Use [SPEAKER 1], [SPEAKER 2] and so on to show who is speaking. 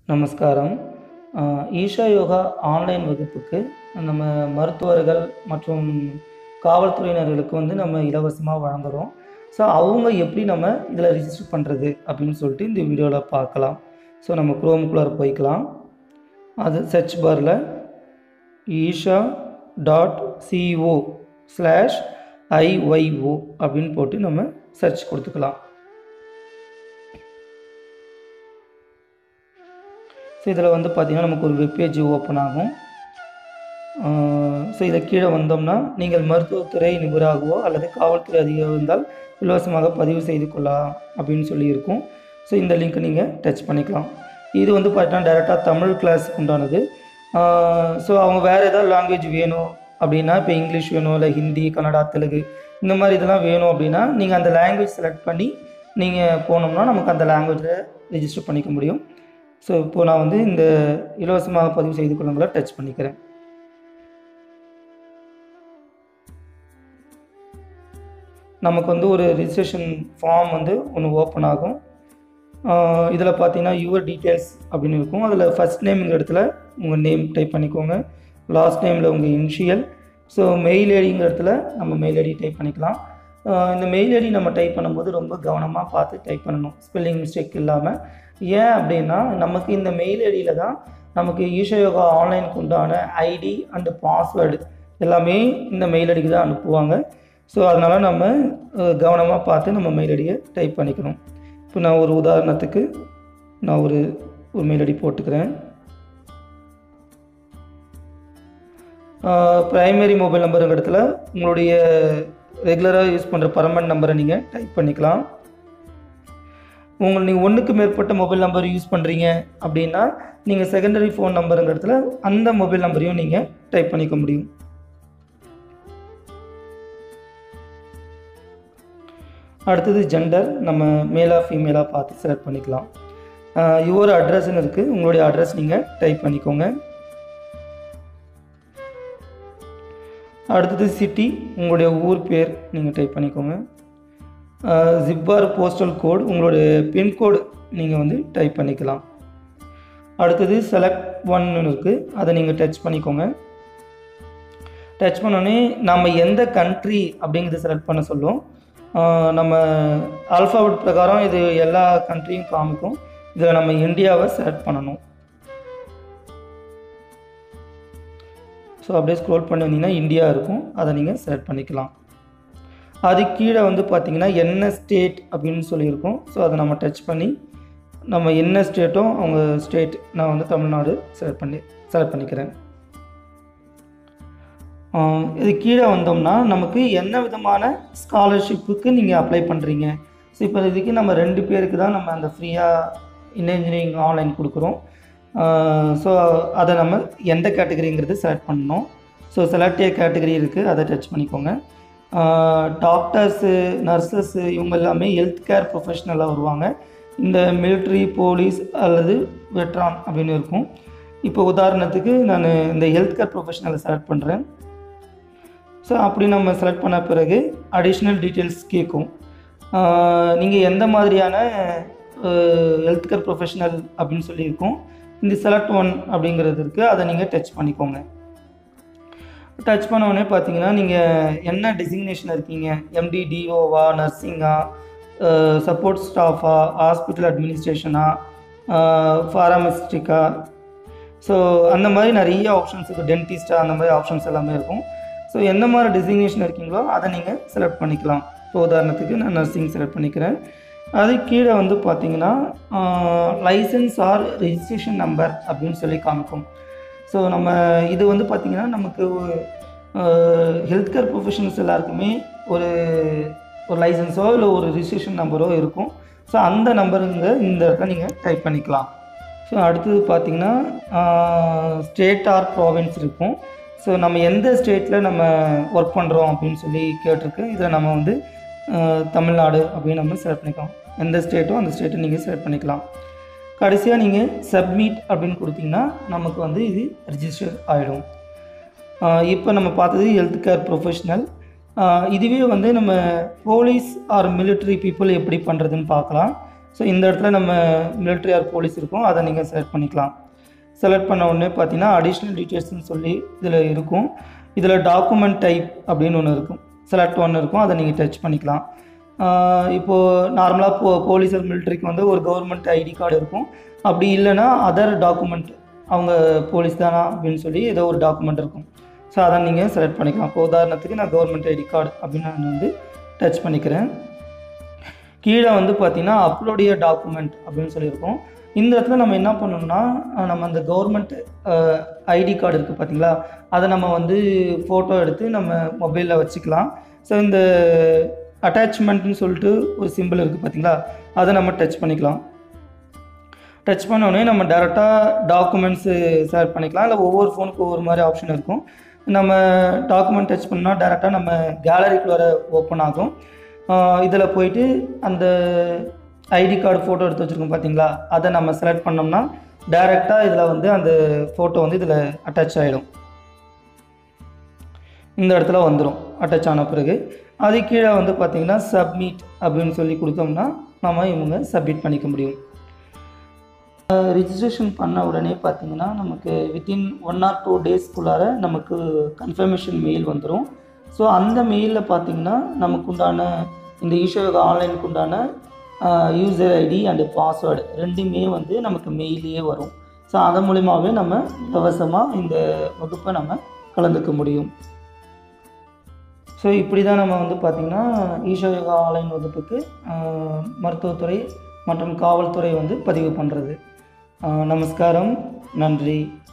[SPEAKER 1] நமஸ்காரம் ஆஹ் ஈஷா யோகா ஆன்லைன் வகுப்புக்கு நம்ம மருத்துவர்கள் மற்றும் காவல்துறையினர்களுக்கு வந்து நம்ம இலவசமாக வழங்குகிறோம் ஸோ அவங்க எப்படி நம்ம இதில் ரிஜிஸ்டர் பண்ணுறது அப்படின்னு சொல்லிட்டு இந்த வீடியோவில் பார்க்கலாம் ஸோ நம்ம குரோமுக்குள்ளார போய்க்கலாம் அது சர்ச் பாரில் Isha dot CO slash IYO அப்படின்னு போட்டு நம்ம சர்ச் கொடுத்துக்கலாம் ஸோ இதில் வந்து பார்த்திங்கன்னா நமக்கு ஒரு வெப்பேஜ் ஓப்பன் ஆகும் ஸோ இதை கீழே வந்தோம்னா நீங்கள் மருத்துவத்துறை நிபுணராகவோ அல்லது காவல்துறை அதிகாரி இருந்தால் இலவசமாக பதிவு செய்து கொள்ளலாம் அப்படின்னு சொல்லி இருக்கும் ஸோ இந்த லிங்க்கை நீங்கள் டச் பண்ணிக்கலாம் இது வந்து பார்த்தீங்கன்னா டேரெக்டாக தமிழ் கிளாஸுக்கு உண்டானது ஸோ அவங்க வேறு ஏதாவது லாங்குவேஜ் வேணும் அப்படின்னா இப்போ இங்கிலீஷ் வேணும் இல்லை ஹிந்தி கன்னடா தெலுங்கு இந்த மாதிரி இதெல்லாம் வேணும் அப்படின்னா நீங்கள் அந்த லாங்குவேஜ் செலக்ட் பண்ணி நீங்கள் போனோம்னா நமக்கு அந்த லாங்குவேஜில் ரிஜிஸ்டர் பண்ணிக்க முடியும் ஸோ இப்போது நான் வந்து இந்த இலவசமாக பதிவு செய்து கொள்ளுங்களை டச் பண்ணிக்கிறேன் நமக்கு வந்து ஒரு ரிஜிஸ்ட்ரேஷன் ஃபார்ம் வந்து ஒன்று ஓப்பன் ஆகும் இதில் பார்த்தீங்கன்னா யுவர் டீட்டெயில்ஸ் அப்படின்னு இருக்கும் அதில் ஃபஸ்ட் நேம்ங்கிற இடத்துல உங்கள் நேம் டைப் பண்ணிக்கோங்க லாஸ்ட் நேமில் உங்கள் இனிஷியல் ஸோ மெயில் ஐடிங்கிற இடத்துல நம்ம மெயில் ஐடி டைப் பண்ணிக்கலாம் ஆஹ் இந்த மெயில் ஐடி நம்ம டைப் பண்ணும்போது ரொம்ப கவனமாக பார்த்து டைப் பண்ணணும் ஸ்பெல்லிங் மிஸ்டேக் இல்லாமல் ஏன் அப்படின்னா நமக்கு இந்த மெயில் ஐடியில் தான் நமக்கு ஈஷா யோகா ஆன்லைனுக்கு உண்டான ஐடி அண்டு பாஸ்வேர்டு எல்லாமே இந்த மெயில் ஐடிக்கு தான் அனுப்புவாங்க ஸோ அதனால் நம்ம கவனமாக பார்த்து நம்ம மெயில் ஐடியை டைப் பண்ணிக்கணும் இப்போ நான் ஒரு உதாரணத்துக்கு நான் ஒரு ஒரு மெயில் ஐடி போட்டுக்கிறேன் ப்ரைமரி மொபைல் நம்பருங்கிற இடத்துல உங்களுடைய ரெகுலராக யூஸ் பண்ணுற பர்மனன்ட் நம்பரை நீங்கள் டைப் பண்ணிக்கலாம் உங்கள் நீங்கள் ஒன்றுக்கு மேற்பட்ட மொபைல் நம்பர் யூஸ் பண்ணுறீங்க அப்படின்னா நீங்கள் செகண்டரி ஃபோன் நம்பருங்கிற இடத்துல அந்த மொபைல் நம்பரையும் நீங்கள் டைப் பண்ணிக்க முடியும் அடுத்தது ஜெண்டர் நம்ம மேலாக ஃபீமேலாக பார்த்து செலக்ட் பண்ணிக்கலாம் யுவர் அட்ரஸ்ன்னு இருக்குது உங்களுடைய அட்ரஸ் நீங்கள் டைப் பண்ணிக்கோங்க அடுத்தது சிட்டி உங்களுடைய ஊர் பேர் நீங்கள் டைப் பண்ணிக்கோங்க ஜிப்பார் போஸ்டல் கோட் உங்களுடைய பின்கோடு நீங்கள் வந்து டைப் பண்ணிக்கலாம் அடுத்தது செலக்ட் ஒன்னு இருக்குது அதை நீங்கள் டச் பண்ணிக்கோங்க டச் பண்ணோடனே நம்ம எந்த கண்ட்ரி அப்படிங்கிறத செலக்ட் பண்ண சொல்லும் நம்ம ஆல்ஃபாபெட் பிரகாரம் இது எல்லா கண்ட்ரியும் காமிக்கும் இதில் நம்ம இந்தியாவை செலக்ட் பண்ணணும் ஸோ அப்படியே ஸ்க்ரோல் பண்ணி வந்தீங்கன்னா இந்தியா இருக்கும் அதை நீங்கள் செலக்ட் பண்ணிக்கலாம் அது கீழே வந்து பார்த்தீங்கன்னா என்ன ஸ்டேட் அப்படின்னு சொல்லியிருக்கோம் ஸோ அதை நம்ம டச் பண்ணி நம்ம என்ன ஸ்டேட்டோ அவங்க ஸ்டேட் நான் வந்து தமிழ்நாடு செலக்ட் பண்ணி செலக்ட் பண்ணிக்கிறேன் இது கீழே வந்தோம்னா நமக்கு என்ன விதமான ஸ்காலர்ஷிப்புக்கு நீங்கள் அப்ளை பண்ணுறீங்க ஸோ இப்போ இதுக்கு நம்ம ரெண்டு பேருக்கு தான் நம்ம அந்த ஃப்ரீயாக இன்ஜினியரிங் ஆன்லைன் கொடுக்குறோம் ஸோ அதை நம்ம எந்த கேட்டகரிங்கிறது செலக்ட் பண்ணணும் ஸோ செலக்ட் ஏ கேட்டகரி இருக்குது அதை டச் பண்ணிக்கோங்க டாக்டர்ஸு நர்சஸ்ஸு இவங்க எல்லாமே ஹெல்த் கேர் ப்ரொஃபஷ்னலாக வருவாங்க இந்த மிலிட்ரி போலீஸ் அல்லது வெட்ரான் அப்படின்னு இருக்கும் இப்போ உதாரணத்துக்கு நான் இந்த ஹெல்த் கேர் ப்ரொஃபஷனலை செலக்ட் பண்ணுறேன் ஸோ அப்படி நம்ம செலக்ட் பண்ண பிறகு அடிஷ்னல் டீட்டெயில்ஸ் கேட்கும் நீங்கள் எந்த மாதிரியான ஹெல்த் கேர் ப்ரொஃபஷனல் அப்படின்னு சொல்லியிருக்கோம் இந்த செலக்ட் ஒன் அப்படிங்கிறது இருக்குது அதை நீங்கள் டச் பண்ணிக்கோங்க டச் பண்ண உடனே பார்த்தீங்கன்னா நீங்கள் என்ன டெசிக்னேஷன் இருக்கீங்க எம்டி டிஓவா நர்சிங்கா சப்போர்ட் ஸ்டாஃபா ஹாஸ்பிட்டல் அட்மினிஸ்ட்ரேஷனா ஃபார்மசிஸ்டிக்கா ஸோ அந்த மாதிரி நிறைய ஆப்ஷன்ஸ் இருக்குது டென்டிஸ்டா அந்த மாதிரி ஆப்ஷன்ஸ் எல்லாமே இருக்கும் ஸோ எந்த மாதிரி டெசிக்னேஷன் இருக்கீங்களோ அதை நீங்கள் செலக்ட் பண்ணிக்கலாம் இப்போ உதாரணத்துக்கு நான் நர்சிங் செலக்ட் பண்ணிக்கிறேன் அது கீழே வந்து பார்த்தீங்கன்னா லைசன்ஸ் ஆர் ரெஜிஸ்ட்ரேஷன் நம்பர் அப்படின்னு சொல்லி காமிக்கும் ஸோ நம்ம இது வந்து பார்த்திங்கன்னா நமக்கு ஹெல்த் கேர் ப்ரொஃபஷனல்ஸ் எல்லாருக்குமே ஒரு ஒரு லைசன்ஸோ இல்லை ஒரு ரிஜிஸ்ட்ரேஷன் நம்பரோ இருக்கும் ஸோ அந்த நம்பருங்க இந்த இடத்துல நீங்கள் டைப் பண்ணிக்கலாம் ஸோ அடுத்தது பார்த்திங்கன்னா ஸ்டேட் ஆர் ப்ராவின்ஸ் இருக்கும் ஸோ நம்ம எந்த ஸ்டேட்டில் நம்ம ஒர்க் பண்ணுறோம் அப்படின்னு சொல்லி கேட்டிருக்கு இதில் நம்ம வந்து தமிழ்நாடு அப்படின்னு நம்ம செலக்ட் பண்ணிக்கலாம் எந்த ஸ்டேட்டோ அந்த ஸ்டேட்டை நீங்கள் செலக்ட் பண்ணிக்கலாம் கடைசியாக நீங்கள் சப்மிட் அப்படின்னு கொடுத்தீங்கன்னா நமக்கு வந்து இது ரிஜிஸ்டர் ஆகிடும் இப்போ நம்ம பார்த்தது ஹெல்த் கேர் ப்ரொஃபஷ்னல் இதுவே வந்து நம்ம போலீஸ் ஆர் மிலிட்ரி பீப்புள் எப்படி பண்ணுறதுன்னு பார்க்கலாம் ஸோ இந்த இடத்துல நம்ம military ஆர் போலீஸ் இருக்கும் அதை நீங்கள் செலக்ட் பண்ணிக்கலாம் செலக்ட் பண்ண உடனே பார்த்தீங்கன்னா அடிஷ்னல் டீட்டெயில்ஸ்னு சொல்லி இதில் இருக்கும் இதில் டாக்குமெண்ட் டைப் அப்படின்னு ஒன்று இருக்கும் செலக்ட் ஒன்று இருக்கும் அதை நீங்கள் டச் பண்ணிக்கலாம் ஆஹ் இப்போது நார்மலாக போ போலீஸ் ஆர் மிலிட்ரிக்கு வந்து ஒரு கவர்மெண்ட் ஐடி கார்டு இருக்கும் அப்படி இல்லைன்னா அதர் டாக்குமெண்ட் அவங்க போலீஸ் தானா அப்படின்னு சொல்லி ஏதோ ஒரு டாக்குமெண்ட் இருக்கும் ஸோ அதை நீங்கள் செலக்ட் பண்ணிக்கலாம் இப்போ உதாரணத்துக்கு நான் கவர்மெண்ட் ஐடி கார்டு அப்படின்னு நான் வந்து டச் பண்ணிக்கிறேன் கீழே வந்து பார்த்தீங்கன்னா அப்லோடிய டாக்குமெண்ட் அப்படின்னு சொல்லியிருக்கோம் இந்த இடத்துல நம்ம என்ன பண்ணணும்னா அஹ் நம்ம அந்த கவர்மெண்ட் ஐடி கார்டு இருக்குது பார்த்தீங்களா அதை நம்ம வந்து ஃபோட்டோ எடுத்து நம்ம மொபைலில் வச்சுக்கலாம் ஸோ இந்த அட்டாச்மெண்ட்னு சொல்லிட்டு ஒரு சிம்பிள் இருக்குது பார்த்தீங்களா அதை நம்ம டச் பண்ணிக்கலாம் டச் பண்ண உடனே நம்ம டேரெக்டாக டாக்குமெண்ட்ஸு செலக்ட் பண்ணிக்கலாம் இல்லை ஒவ்வொரு ஃபோனுக்கு ஒவ்வொரு மாதிரி ஆப்ஷன் இருக்கும் நம்ம டாக்குமெண்ட் டச் பண்ணால் டேரெக்டாக நம்ம கேலரிக்குள்ளே ஓப்பன் ஆகும் இதில் போயிட்டு அந்த ஐடி கார்டு ஃபோட்டோ எடுத்து வச்சுருக்கோம் பார்த்தீங்களா அதை நம்ம செலக்ட் பண்ணோம்னா டேரெக்டாக இதில் வந்து அந்த ஃபோட்டோ வந்து இதில் அட்டாச் ஆகிடும் இந்த இடத்துல வந்துடும் அட்டாச் ஆன பிறகு அது கீழே வந்து பார்த்தீங்கன்னா சப்மிட் அப்படின்னு சொல்லி கொடுத்தோம்னா நம்ம இவங்க சப்மிட் பண்ணிக்க முடியும் ரிஜிஸ்ட்ரேஷன் பண்ண உடனே பார்த்தீங்கன்னா நமக்கு வித்தின் ஒன் ஆர் டூ டேஸ்க்குள்ளார நமக்கு கன்ஃபர்மேஷன் மெயில் வந்துடும் ஸோ அந்த மெயிலில் பார்த்தீங்கன்னா நமக்கு உண்டான இந்த ஈஷோயோகா ஆன்லைனுக்கு உண்டான யூசர் ஐடி அண்டு பாஸ்வேர்டு ரெண்டுமே வந்து நமக்கு மெயிலே வரும் ஸோ அதன் மூலிமாவே நம்ம இலவசமாக இந்த வகுப்பை நம்ம கலந்துக்க முடியும் ஸோ இப்படி தான் நம்ம வந்து பார்த்திங்கன்னா ஈஷோ யோகா ஆன்லைன் வகுப்புக்கு ஆஹ், மருத்துவத்துறை மற்றும் காவல்துறை வந்து பதிவு பண்ணுறது நமஸ்காரம் நன்றி